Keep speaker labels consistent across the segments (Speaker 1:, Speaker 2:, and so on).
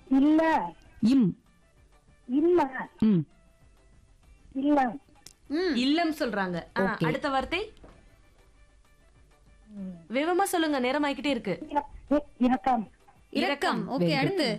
Speaker 1: இல்ல
Speaker 2: இம்
Speaker 1: இல்ல
Speaker 2: ம்
Speaker 1: இல்ல
Speaker 3: ம்
Speaker 4: இல்லம் சொல்றாங்க ஆ,
Speaker 2: Okay.
Speaker 4: அடுத்த வார்த்தை வேகமா சொல்லுங்க நேரம் ஆயிக்கிட்டே இருக்கு
Speaker 1: இ- இரக்கம்
Speaker 3: இரக்கம் ஓகே அடுத்து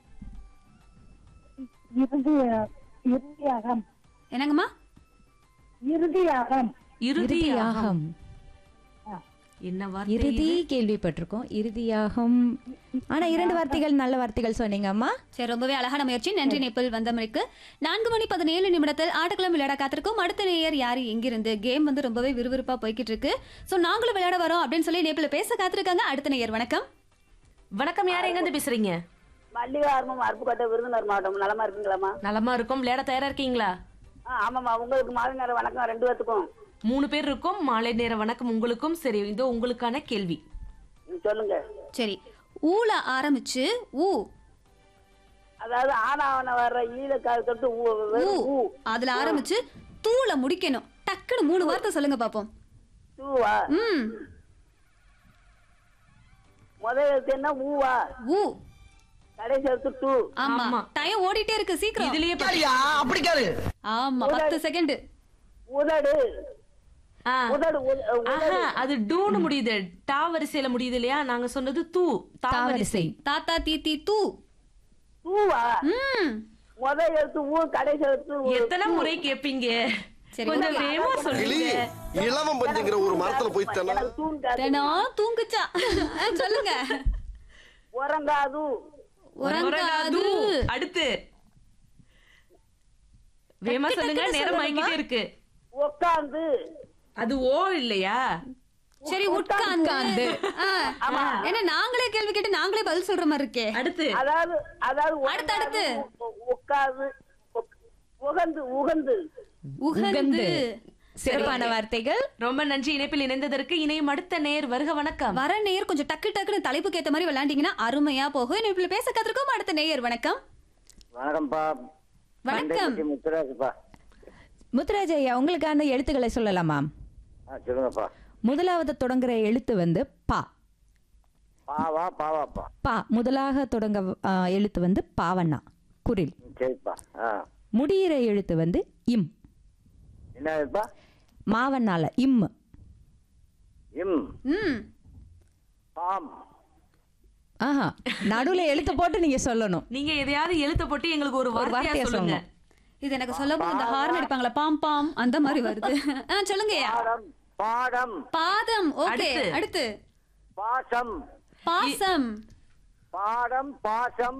Speaker 1: இறுதி இறுதியாகம்
Speaker 3: என்னங்கம்மா
Speaker 1: இறுதியாகம்
Speaker 4: இறுதியாகம் என்ன வார்த்தை
Speaker 2: இறுதி கேள்விப்பட்டிருக்கோம் இறுதியாகம் ஆனா இரண்டு வார்த்தைகள் நல்ல வார்த்தைகள் சொன்னீங்க அம்மா
Speaker 3: சரி ரொம்பவே அழகான முயற்சி நன்றி நேபிள் வந்தமைக்கு நான்கு மணி பதினேழு நிமிடத்தில் ஆட்டக்களம் விளையாட காத்திருக்கும் அடுத்த நேயர் யாரு எங்கிருந்து கேம் வந்து ரொம்பவே விறுவிறுப்பா போய்கிட்டு இருக்கு சோ நாங்களும் விளையாட வரோம் அப்படின்னு சொல்லி நேபிள் பேச காத்திருக்காங்க அடுத்த நேயர் வணக்கம்
Speaker 4: வணக்கம் யார் எங்க இருந்து பேசுறீங்க
Speaker 5: மல்லிகார்மம் அருப்புக்கோட்டை விருதுநகர் மாவட்டம் நலமா இருக்கீங்களாம்மா
Speaker 4: நலமா இருக்கும் விளையாட தயாரா இருக்கீங்களா
Speaker 5: ஆ ஆமாம்மா உங்களுக்கு மாலை நேரம் வணக்கம் ரெண்டு பேத்துக்கும்
Speaker 4: மூணு பேர் இருக்கும் மாலை நேர வணக்கம் உங்களுக்கும் சரி இதோ உங்களுக்கான கேள்வி
Speaker 5: ம், சொல்லுங்க
Speaker 3: சரி ஊல ஆரம்பிச்சு ஊ
Speaker 5: அதாவது ஆனாவன வர்ற ஈழ தொட்டு ஊ
Speaker 3: ஊ
Speaker 5: வெறும் ஊ
Speaker 3: அதுல ஆரம்பிச்சு தூள முடிக்கணும் டக்குன்னு மூணு வார்த்தை சொல்லுங்க பாப்போம்
Speaker 5: தூவா
Speaker 3: ம்
Speaker 5: முதல் எழுத்து என்ன ஊவா
Speaker 3: ஊ
Speaker 5: கடைசி எழுத்து டூ
Speaker 3: ஆமா
Speaker 4: ஆமா.
Speaker 3: டைம் ஓடிட்டே இருக்கு சீக்கிரம்
Speaker 4: இதுலயே பா-
Speaker 6: அப்படி கேளு
Speaker 3: ஆமா பத்து செகண்ட்
Speaker 5: உதடு
Speaker 4: ஆ.
Speaker 5: உதடு உத- உதடு
Speaker 4: ஆஹா, அது டூன்னு முடியுது டா வரிசையில முடியுது இல்லையா நாங்க சொன்னது தூ தா வரிசை
Speaker 3: தாத்தா தீத்தி தூ
Speaker 5: தூவா
Speaker 3: ம்
Speaker 5: முதல் எழுத்து ஊ கடைசி எழுத்து ஊ.
Speaker 4: எத்தனை முறை கேப்பீங்க
Speaker 3: சரி,
Speaker 4: கொஞ்சம்
Speaker 3: okay.
Speaker 4: வேகமா
Speaker 6: கிளி
Speaker 4: சொல்லுங்க
Speaker 6: இளவம் பஞ்சுங்கிற ஒரு மரத்துல போய் தானே
Speaker 5: எனக்கு தூண் காத்து.
Speaker 3: தினம் தூங்குச்சா சொல்லுங்க
Speaker 5: உறங்காது
Speaker 3: உறங்காது
Speaker 4: அடுத்து வேகமா சொல்லுங்க நேரம் ஆகிக்கிட்டே இருக்கு
Speaker 5: உட்காந்து
Speaker 4: அது ஓ இல்லையா
Speaker 3: சரி உட்கார்ந்து ஆ, என்ன நாங்களே கேள்வி கேட்டு நாங்களே பதில் சொல்ற மாதிரி இருக்கே
Speaker 4: அடுத்து
Speaker 5: அதாவது அதாவது
Speaker 3: அடுத்து, அடுத்து.
Speaker 5: உட்காந்து உகந்து உகந்து
Speaker 3: உகந்து
Speaker 2: சிறப்பான வார்த்தைகள்
Speaker 4: ரொம்ப நன்றி இணைப்பில் இணைந்ததற்கு இணையும் அடுத்த நேர் வருக வணக்கம்
Speaker 3: வர நேயர் கொஞ்சம் டக்கு டக்குன்னு தலைப்புக்கு ஏத்த மாதிரி விளையாண்டீங்கன்னா அருமையா போகும் இப்ப பேச கத்திருக்கோம் அடுத்த நேயர் வணக்கம்
Speaker 7: வணக்கம்ப்பா
Speaker 3: வணக்கம்
Speaker 7: முத்துராஜப்பா
Speaker 2: முத்துராஜ் ஐயா உங்களுக்கான எழுத்துக்களை சொல்லலாமா
Speaker 7: ஆ சொல்லுங்கப்பா
Speaker 2: முதலாவது தொடங்குற எழுத்து வந்து பா
Speaker 7: பாவா பாவாப்பா
Speaker 2: பா முதலாக தொடங்க ஆ, எழுத்து வந்து பாவண்ணா குரில்
Speaker 7: ம், சரிப்பா ஆ
Speaker 2: முடியிற எழுத்து வந்து இம்
Speaker 7: என்னதுப்பா
Speaker 2: மாவண்ணால இம்
Speaker 7: இம்
Speaker 3: ம்
Speaker 7: பாம்
Speaker 2: ஆஹா நடுவுல எழுத்து போட்டு நீங்க சொல்லணும்
Speaker 4: நீங்க எதையாவது எழுத்த போட்டு எங்களுக்கு ஒரு வார்த்தையா
Speaker 2: வார்த்தையா
Speaker 4: சொல்லுங்க
Speaker 2: சொல்லணும்.
Speaker 3: இது எனக்கு சொல்லும் போது இந்த ஹார்ன் அடிப்பாங்களா பாம் பாம் அந்த மாதிரி வருது ஆ, சொல்லுங்க
Speaker 7: பாடம் பாடம்
Speaker 3: பாதம் ஓகே
Speaker 4: அடுத்து.
Speaker 3: அடுத்து
Speaker 7: பாசம்
Speaker 3: பாசம்
Speaker 7: பாடம் பாசம்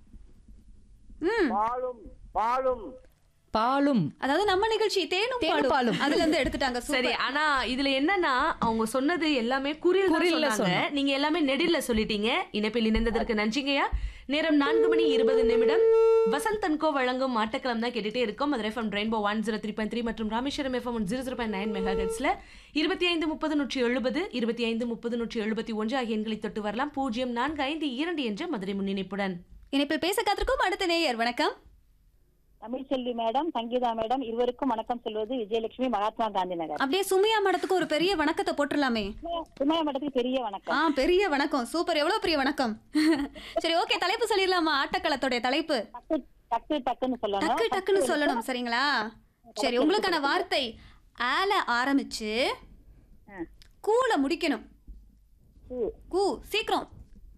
Speaker 3: ம்
Speaker 7: பாலும் பாலும்
Speaker 2: பாலும்
Speaker 3: அதாவது நம்ம நிகழ்ச்சி தேனும்
Speaker 2: தேனும்
Speaker 3: பாலும்
Speaker 2: பாலும்.
Speaker 3: அதுல இருந்து எடுத்துட்டாங்க
Speaker 4: சரி
Speaker 3: சரி
Speaker 4: ஆனா இதுல என்னன்னா அவங்க சொன்னது எல்லாமே குறில்
Speaker 2: குறில்ல
Speaker 4: சொன்னாங்க நீங்க எல்லாமே நெடில்ல சொல்லிட்டீங்க இணைப்பில் இணைந்ததற்கு நன்றிங்கய்யா நேரம் நான்கு மணி இருபது நிமிடம் வசந்த் தன்கோ வழங்கும் ஆட்டக்களம் தான் கேட்டுட்டே இருக்கோம் அது FM rainbow one zero three point three மற்றும் Rameswaram FM zero zero point nine mega ஹெட்ஸ்ல இருபத்தி ஐந்து முப்பது நூற்றி எழுபது இருபத்தி ஐந்து முப்பது நூற்றி எழுபத்தி ஒன்று ஆகிய எண்களை தொட்டு வரலாம் பூஜ்ஜியம் நான்கு ஐந்து இரண்டு என்ற மதுரை முன்னிணைப்புடன்
Speaker 3: இணைப்பில் பேச காத்திருக்கோம் அடுத்த நேயர் வணக்கம்
Speaker 5: தமிழ்செல்வி மேடம் சங்கீதா மேடம் இருவருக்கும் வணக்கம் சொல்வது விஜயலட்சுமி மகாத்மா காந்தி நகர்
Speaker 3: அப்படியே சுமையா மடத்துக்கு ஒரு பெரிய வணக்கத்தை போட்டுடலாமே
Speaker 5: சுமையா மேடத்துக்கு பெரிய வணக்கம்
Speaker 3: ஆ பெரிய வணக்கம் சூப்பர் எவ்வளவு பெரிய வணக்கம் சரி ஓகே தலைப்பு சொல்லிடலாமா ஆட்டக்களத்தோட தலைப்பு
Speaker 5: டக்கு டக்கு டக்குன்னு சொல்லணும்
Speaker 3: டக்கு டக்குன்னு சொல்லணும் சரிங்களா சரி உங்களுக்கான வார்த்தை ஆல ஆரம்பிச்சு கூல முடிக்கணும் கூ சீக்கிரம்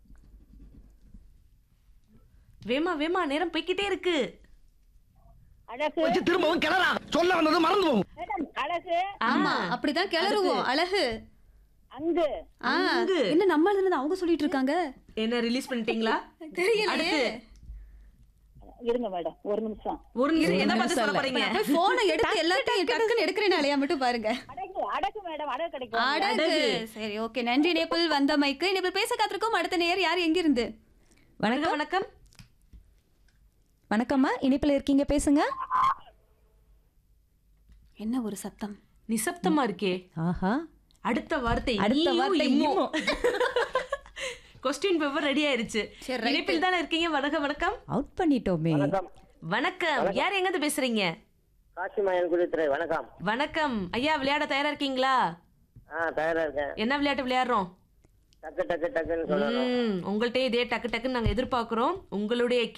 Speaker 4: வேமா வேமா நேரம் போய்க்கிட்டே இருக்கு
Speaker 5: அழகு
Speaker 6: வச்சு திரும்பவும் கிளறா சொல்ல வந்தது மறந்து போகும்
Speaker 5: மேடம் அழகு
Speaker 3: ஆமா அப்படிதான் கிளறுவோம் அழகு
Speaker 5: அங்கு
Speaker 3: ஆ,
Speaker 4: அங்கு.
Speaker 3: என்ன நம்ம இருந்து அவங்க சொல்லிட்டு இருக்காங்க
Speaker 4: என்ன ரிலீஸ் பண்ணிட்டீங்களா
Speaker 3: தெரியலையே
Speaker 5: இருங்க மேடம் ஒரு நிமிஷம்
Speaker 4: ஒரு நிமிஷம் என்ன பார்த்து சொல்ல போறீங்க
Speaker 3: போய் போனை எடுத்து எல்லாத்தையும் டக்குன்னு எடுக்கிறேன் இல்லையா மட்டும் பாருங்க
Speaker 5: அடகு அடகு மேடம் அடகு கிடைக்கும்
Speaker 3: அடகு சரி ஓகே நன்றி நேபிள் வந்த மைக்கு நேபிள் பேச காத்திருக்கோம் அடுத்த நேயர் யார் எங்கிருந்து
Speaker 2: வணக்கம்
Speaker 4: வணக்கம்
Speaker 2: வணக்கம்மா இனிப்புல இருக்கீங்க பேசுங்க
Speaker 3: என்ன ஒரு சத்தம்
Speaker 4: நிசப்தமா இருக்கே
Speaker 2: ஆஹா
Speaker 4: அடுத்த வார்த்தை
Speaker 2: அடுத்த
Speaker 4: நீயும்
Speaker 2: வார்த்தை
Speaker 4: இம்மும்.
Speaker 2: இம்மும்.
Speaker 4: கொஸ்டின் பேப்பர் ரெடி ஆயிருச்சு
Speaker 3: சரி, right.
Speaker 4: இணைப்பில் தானே இருக்கீங்க வணக்கம் வணக்கம்
Speaker 2: அவுட் பண்ணிட்டோமே
Speaker 7: வணக்கம்
Speaker 4: வணக்கம் யார் எங்க இருந்து பேசுறீங்க
Speaker 7: காசிமாயன் குடித்துறை வணக்கம்
Speaker 4: வணக்கம் ஐயா விளையாட தயாரா இருக்கீங்களா
Speaker 7: ஆ தயாரா இருக்கேன்
Speaker 4: என்ன விளையாட்டு விளையாடுறோம்
Speaker 7: டக்கு டக்கு டக்குன்னு சொல்லணும்
Speaker 4: ம், உங்கள்ட்டயே இதே டக்கு டக்குன்னு நாங்க எதிர்பார்க்கிறோம் உங்களுடைய